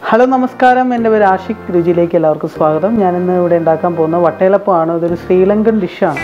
hello നമസ്കാരം എൻ്റെ പേര് ആഷിഖ് രുചിയിലേക്ക് എല്ലാവർക്കും സ്വാഗതം ഞാനിന്ന് ഇവിടെ ഉണ്ടാക്കാൻ പോകുന്ന വട്ടയിലപ്പമാണ് ഇതൊരു ശ്രീലങ്കൻ ഡിഷാണ്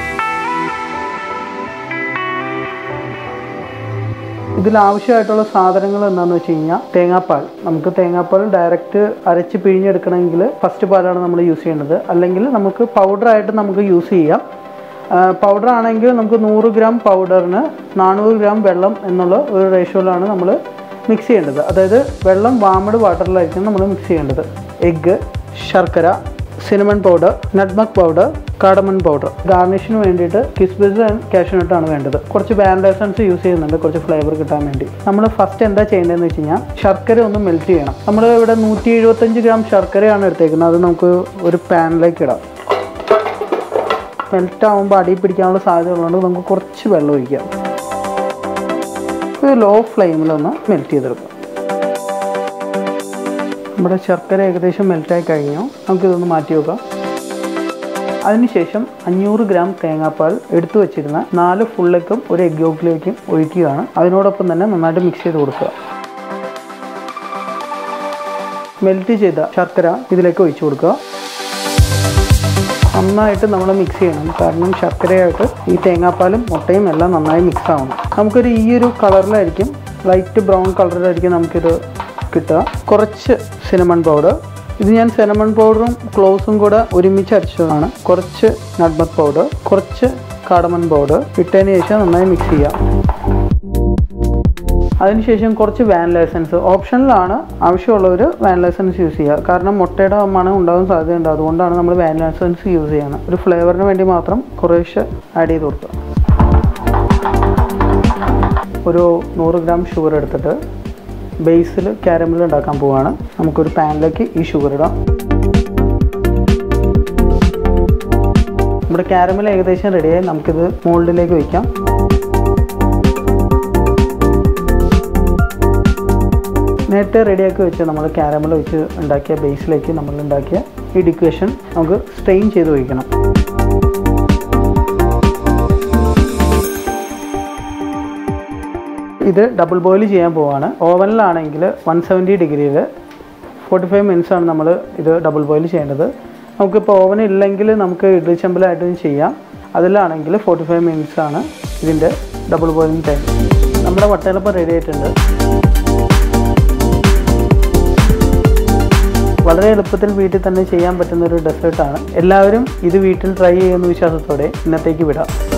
ഇതിൽ ആവശ്യമായിട്ടുള്ള സാധനങ്ങൾ എന്താണെന്ന് വെച്ച് കഴിഞ്ഞാൽ തേങ്ങാപ്പാൽ നമുക്ക് തേങ്ങാപ്പാൽ ഡയറക്റ്റ് അരച്ച് പിഴിഞ്ഞെടുക്കണമെങ്കിൽ ഫസ്റ്റ് പാലാണ് നമ്മൾ യൂസ് ചെയ്യേണ്ടത് അല്ലെങ്കിൽ നമുക്ക് പൗഡറായിട്ട് നമുക്ക് യൂസ് ചെയ്യാം പൗഡർ ആണെങ്കിൽ നമുക്ക് നൂറ് ഗ്രാം പൗഡറിന് നാനൂറ് ഗ്രാം വെള്ളം എന്നുള്ള ഒരു റേഷ്യോയിലാണ് നമ്മൾ മിക്സ് ചെയ്യേണ്ടത് അതായത് വെള്ളം വാമഡ് വാട്ടറിലായിരിക്കും നമ്മൾ മിക്സ് ചെയ്യേണ്ടത് എഗ്ഗ് ശർക്കര cinnamon powder nutmeg powder cardamom powder ഗാർണിഷിന് വേണ്ടിയിട്ട് കിസ്ബിസ് ആൻഡ് കാഷ്യൂനട്ടാണ് വേണ്ടത് കുറച്ച് വാനില എസൻസ് യൂസ് ചെയ്യുന്നുണ്ട് കുറച്ച് ഫ്ലേവർ കിട്ടാൻ വേണ്ടി നമ്മൾ ഫസ്റ്റ് എന്താ ചെയ്യേണ്ടതെന്ന് വെച്ച് കഴിഞ്ഞാൽ ശർക്കര ഒന്ന് മെൽറ്റ് ചെയ്യണം നമ്മൾ ഇവിടെ നൂറ്റി എഴുപത്തഞ്ച് ഗ്രാം ശർക്കരയാണ് എടുത്തേക്കുന്നത് അത് നമുക്ക് ഒരു പാനിലേക്ക് ഇടാം മെൽറ്റ് ആകുമ്പോൾ അടി പിടിക്കാനുള്ള സാധ്യത ഉള്ളതുകൊണ്ട് നമുക്ക് കുറച്ച് വെള്ളം ഒഴിക്കാം ഇത് ലോ ഫ്ലെയിമിലൊന്ന് മെൽറ്റ് ചെയ്തെടുക്കാം നമ്മുടെ ശർക്കര ഏകദേശം മെൽറ്റായി കഴിഞ്ഞു നമുക്കിതൊന്ന് മാറ്റി വെക്കാം അതിനുശേഷം അഞ്ഞൂറ് ഗ്രാം തേങ്ങാപ്പാൽ എടുത്തു വെച്ചിരുന്ന നാല് ഫുള്ളേക്കും ഒരു എഗ് യോക്കിലേക്കും ഒഴിക്കുകയാണ് അതിനോടൊപ്പം തന്നെ നന്നായിട്ട് മിക്സ് ചെയ്ത് കൊടുക്കുക മെൽറ്റ് ചെയ്ത ശർക്കര ഇതിലേക്ക് ഒഴിച്ചു കൊടുക്കുക നന്നായിട്ട് നമ്മൾ മിക്സ് ചെയ്യണം കാരണം ശർക്കരയായിട്ട് ഈ തേങ്ങാപ്പാലും മുട്ടയും എല്ലാം നന്നായി മിക്സ് ആവണം നമുക്കൊരു ഈ ഒരു കളറിലായിരിക്കും ലൈറ്റ് ബ്രൗൺ കളറിലായിരിക്കും നമുക്കിത് കിട്ടുക കുറച്ച് സിനമൺ പൗഡർ ഇത് ഞാൻ സിനമൺ പൗഡറും ക്ലോസും കൂടെ ഒരുമിച്ച് അരച്ചതാണ് കുറച്ച് നട്ട്മക് പൗഡർ കുറച്ച് കാടമൺ പൗഡർ ഇട്ടതിന് ശേഷം നന്നായി മിക്സ് ചെയ്യാം അതിനുശേഷം കുറച്ച് വാനില എസൻസ് ഓപ്ഷനിലാണ് ആവശ്യമുള്ളവർ വാനില എസൻസ് യൂസ് ചെയ്യുക കാരണം മുട്ടയുടെ മണം ഉണ്ടാകാൻ സാധ്യതയുണ്ട് അതുകൊണ്ടാണ് നമ്മൾ വാനില എസൻസ് യൂസ് ചെയ്യുന്നത് ഒരു ഫ്ലേവറിന് വേണ്ടി മാത്രം കുറേശ്ശെ ആഡ് ചെയ്ത് കൊടുക്കുക ഒരു നൂറ് ഗ്രാം ഷുഗർ എടുത്തിട്ട് ബേസിൽ കാരമൽ ഉണ്ടാക്കാൻ പോവുകയാണ് നമുക്കൊരു പാനിലേക്ക് ഈ ഷുഗർ ഇടാം നമ്മുടെ കാരമൽ ഏകദേശം റെഡിയായി നമുക്കിത് മോൾഡിലേക്ക് വയ്ക്കാം നേരത്തെ റെഡിയാക്കി വെച്ച് നമ്മൾ ക്യാരമൽ വെച്ച് ഉണ്ടാക്കിയ ബേസിലേക്ക് നമ്മൾ ഉണ്ടാക്കിയ ഈ ഡിക്വേഷൻ നമുക്ക് സ്ട്രെയിൻ ചെയ്ത് ഒഴിക്കണം ഇത് ഡബിൾ ബോയിൽ ചെയ്യാൻ പോവാണ് ഓവനിലാണെങ്കിൽ വൺ സെവൻറ്റി ഡിഗ്രിയിൽ ഫോർട്ടി ഫൈവ് മിനിറ്റ്സ് ആണ് നമ്മൾ ഇത് ഡബിൾ ബോയിൽ ചെയ്യേണ്ടത് നമുക്കിപ്പോൾ ഓവൻ ഇല്ലെങ്കിൽ നമുക്ക് ഇഡ്ലി ചെമ്പിലായിട്ടും ചെയ്യാം അതിലാണെങ്കിൽ ഫോർട്ടി ഫൈവ് മിനിറ്റ്സ് ആണ് ഇതിൻ്റെ ഡബിൾ ബോയിലിംഗ് ടൈം നമ്മുടെ വട്ടയിലപ്പം റെഡി ആയിട്ടുണ്ട് വളരെ എളുപ്പത്തിൽ വീട്ടിൽ തന്നെ ചെയ്യാൻ പറ്റുന്ന ഒരു ഡെസേർട്ടാണ് എല്ലാവരും ഇത് വീട്ടിൽ ട്രൈ ചെയ്യുന്ന വിശ്വാസത്തോടെ ഇന്നത്തേക്ക് വിടാം